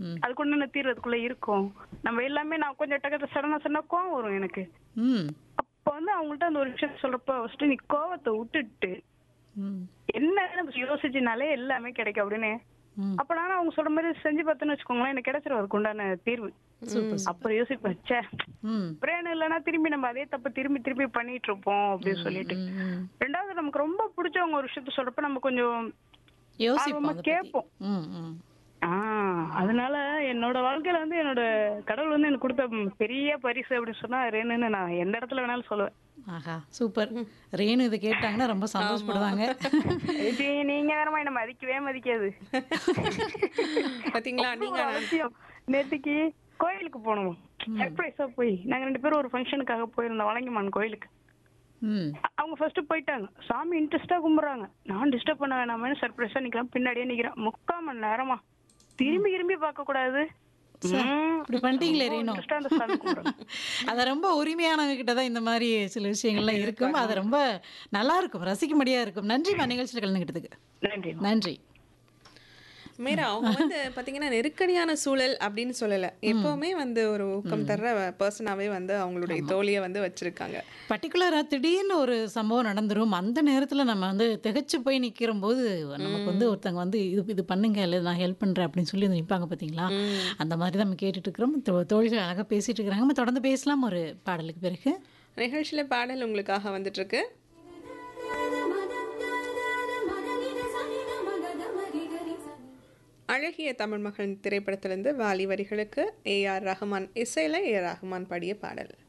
ம். அதுக்குண்டான தீர்வு அதுக்குள்ள இருக்கும் நம்ம எல்லாமே நான் கொஞ்சம் டக்கத்தை சடனா சொன்னா கோவம் வரும் எனக்கு ம் அப்ப வந்து அவங்கள்ட்ட அந்த ஒரு விஷயம் சொல்றப்ப ஃபர்ஸ்ட் நீ கோவத்தை விட்டுட்டு ம் என்ன நம்ம யோசிச்சுனாலே எல்லாமே கிடைக்கும் அப்படின்னு ம் அப்ப நானும் அவங்க சொல்ற மாதிரி செஞ்சு பார்த்தேன்னு வச்சுக்கோங்களேன் எனக்கு கிடைச்சிரும் அதுக்கு உண்டான தீர்வு சூப்பர் அப்புறம் யோசிப்பேன் ச்சே ம் பிரேன் இல்லைன்னா திரும்பி நம்ம அதே தப்பு திரும்பி திரும்பி பண்ணிட்டு இருப்போம் அப்படின்னு சொல்லிட்டு ம், ம். ரெண்டாவது நமக்கு ரொம்ப பிடிச்சவங்க ஒரு விஷயத்த சொல்றப்ப நம்ம கொஞ்சம் யோசிப்போம் ஆர்வமா அதை பத்தி. கேட்போம். ம் ம் ஆஹ் அதனால என்னோட வாழ்க்கையில வந்து என்னோட கடவுள் வந்து எனக்கு கொடுத்த பெரிய பரிசு அப்படின்னு சொன்னா ரேணுன்னு நான் எந்த இடத்துல வேணாலும் சொல்லுவேன் ஆஹா சூப்பர் ரேணு இதை கேட்டாங்கன்னா ரொம்ப சந்தோஷப்படுவாங்க இது நீங்க வேறமா என்ன மதிக்கவே மதிக்காது பாத்தீங்களா அவ்வளவு நீங்க ஒரு அவசியம் நேத்துக்கு கோயிலுக்கு போனோம் சர்ப்ரைஸா போய் நாங்க ரெண்டு பேரும் ஒரு ஃபங்க்ஷனுக்காக போயிருந்தோம் வழங்கிமான் கோயிலுக்கு ம் அ- அவங்க ஃபர்ஸ்ட் போயிட்டாங்க சாமி இன்ட்ரெஸ்டா கும்பிடுறாங்க நான் டிஸ்டர்ப் பண்ண வேணாமேனு சர்ப்ரைஸா நிக்கலாம் பின்னாடியே நிக்கிறேன் முக்கால் மணி நேரமா திரும்பி திரும்பி பார்க்க கூடாது ம், இப்படி பண்ணிட்டீங்களே ரொம்ப ரேணு interest ஆ அந்த சாமி கும்பிடுறாங்க அது ரொம்ப உரிமையானவங்க கிட்ட தான் இந்த மாதிரி சில விஷயங்கள்லாம் இருக்கும் அது ரொம்ப நல்லா இருக்கும் ரசிக்கும்படியா இருக்கும் நன்றிம்மா நிகழ்ச்சியில் கலந்துக்கிட்டதுக்கு நன்றி நன்றி மீரா அவங்க வந்து பாத்தீங்கன்னா நெருக்கடியான சூழல் அப்படின்னு சொல்லல எப்பவுமே வந்து ஒரு ஊக்கம் தர்ற பர்சனாவே வந்து அவங்களுடைய தோழியை வந்து வச்சிருக்காங்க பர்டிகுலராக திடீர்னு ஒரு சம்பவம் நடந்துரும் அந்த நேரத்தில் நம்ம வந்து திகைச்சு போய் நிற்கிற போது நமக்கு வந்து ஒருத்தங்க வந்து இது இது பண்ணுங்க இல்லை நான் ஹெல்ப் பண்ணுறேன் அப்படின்னு சொல்லி வந்து நிற்பாங்க பார்த்தீங்களா அந்த மாதிரி தான் நம்ம கேட்டுட்டு இருக்கிறோம் தோ- தோழிகள் அழகாக பேசிட்டு இருக்கிறாங்க நம்ம தொடர்ந்து பேசலாம் ஒரு பாடலுக்கு பிறகு நிகழ்ச்சியில பாடல் உங்களுக்காக வந்துட்டு இருக்கு அழகிய தமிழ் மகன் திரைப்படத்திலிருந்து வாலி வரிகளுக்கு ஏ ஆர் ரஹ்மான் இசையில ஏ ரஹ்மான் பாடிய பாடல்